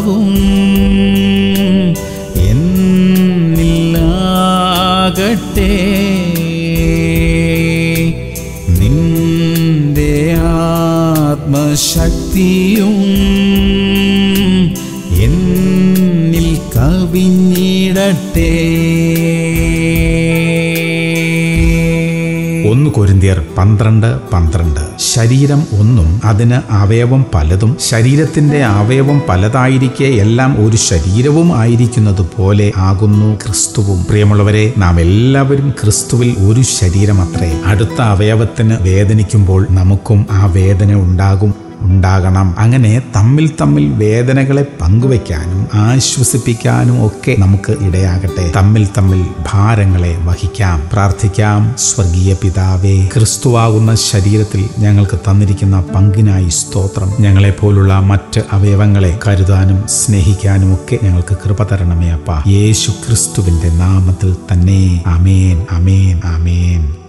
ഭാവവും എന്നില്ലാകട്ടെ നിന്റെ ആത്മശക്തിയും എന്നിൽ കവിഞ്ഞിടട്ടെ ഒന്ന് കൊരിന്തിയർ പന്ത്രണ്ട് പന്ത്രണ്ട് ശരീരം ഒന്നും അതിന് അവയവം പലതും ശരീരത്തിന്റെ അവയവം പലതായിരിക്കെ എല്ലാം ഒരു ശരീരവും ആയിരിക്കുന്നത് പോലെ ആകുന്നു ക്രിസ്തുവും പ്രിയമുള്ളവരെ നാം എല്ലാവരും ക്രിസ്തുവിൽ ഒരു ശരീരമത്രേ അടുത്ത അവയവത്തിന് വേദനിക്കുമ്പോൾ നമുക്കും ആ വേദന ഉണ്ടാകും ഉണ്ടാകണം അങ്ങനെ തമ്മിൽ തമ്മിൽ വേദനകളെ പങ്കുവയ്ക്കാനും ആശ്വസിപ്പിക്കാനും ഒക്കെ നമുക്ക് ഇടയാകട്ടെ തമ്മിൽ തമ്മിൽ ഭാരങ്ങളെ വഹിക്കാം പ്രാർത്ഥിക്കാം സ്വർഗീയ പിതാവേ ക്രിസ്തുവാകുന്ന ശരീരത്തിൽ ഞങ്ങൾക്ക് തന്നിരിക്കുന്ന പങ്കിനായി സ്തോത്രം ഞങ്ങളെ പോലുള്ള മറ്റ് അവയവങ്ങളെ കരുതാനും സ്നേഹിക്കാനും ഒക്കെ ഞങ്ങൾക്ക് കൃപ തരണമേ അപ്പ യേശു ക്രിസ്തുവിന്റെ നാമത്തിൽ തന്നെ അമേൻ അമേൻ അമേൻ